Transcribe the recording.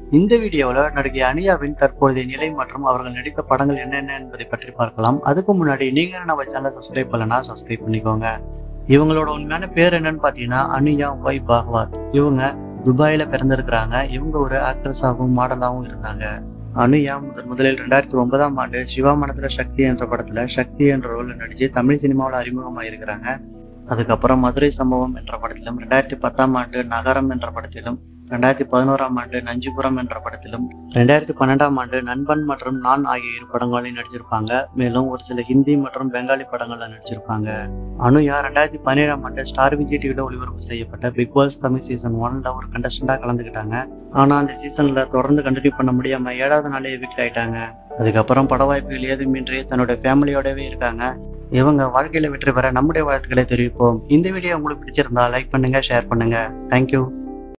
இந்த வீடியோவில் நடிகை அனியாவின் தற்போதைய நிலை மற்றும் அவர்கள் நடித்த படங்கள் என்னென்ன என்பதை பற்றி பார்க்கலாம் அதுக்கு முன்னாடி நீங்க நம்ம சேனல் சப்ஸ்கிரைப் பண்ணலனா சப்ஸ்கிரைப் பண்ணிக்கோங்க இவங்களோட உண்மையான பேர் என்னன்னு பார்த்தீங்கன்னா அனியா ஒய் பாகவாத் இவங்க துபாயில பிறந்திருக்கிறாங்க இவங்க ஒரு ஆக்ட்ரஸாகவும் மாடலாகவும் இருந்தாங்க அனுயா முதன் முதலில் ரெண்டாயிரத்தி ஒன்பதாம் ஆண்டு சிவா மனதுல சக்தி என்ற படத்துல சக்தி என்ற ரோல்ல நடிச்சு தமிழ் சினிமாவில் அறிமுகமாக இருக்கிறாங்க அதுக்கப்புறம் மதுரை சம்பவம் என்ற படத்திலும் ரெண்டாயிரத்தி பத்தாம் ஆண்டு நகரம் என்ற படத்திலும் ரெண்டாயிரத்தி பதினோராம் ஆண்டு நஞ்சிபுரம் என்ற படத்திலும் ரெண்டாயிரத்தி பன்னெண்டாம் ஆண்டு நண்பன் மற்றும் நான் ஆகிய இரு படங்களில் நடிச்சிருப்பாங்க மேலும் ஒரு சில ஹிந்தி மற்றும் பெங்காலி படங்கள்ல நடிச்சிருப்பாங்க அனுயா ரெண்டாயிரத்தி பதினேழாம் ஆண்டு ஸ்டார் விஜய் டிவியில் ஒளிபரப்பு செய்யப்பட்ட பிக் பாஸ் தமிழ் சீசன் ஒன்ல ஒரு கண்டஸ்டண்டா கலந்துக்கிட்டாங்க ஆனா அந்த சீசன்ல தொடர்ந்து கண்டினியூ பண்ண முடியாம ஏழாவது நாளே எவிக்ட் ஆயிட்டாங்க அதுக்கப்புறம் பட வாய்ப்புகள் ஏதுமின்றி தன்னோட ஃபேமிலியோடவே இருக்காங்க இவங்க வாழ்க்கையில வெற்றி பெற நம்முடைய வாழ்த்துக்களை தெரிவிப்போம் இந்த வீடியோ உங்களுக்கு பிடிச்சிருந்தா லைக் பண்ணுங்க ஷேர் பண்ணுங்க தேங்க்யூ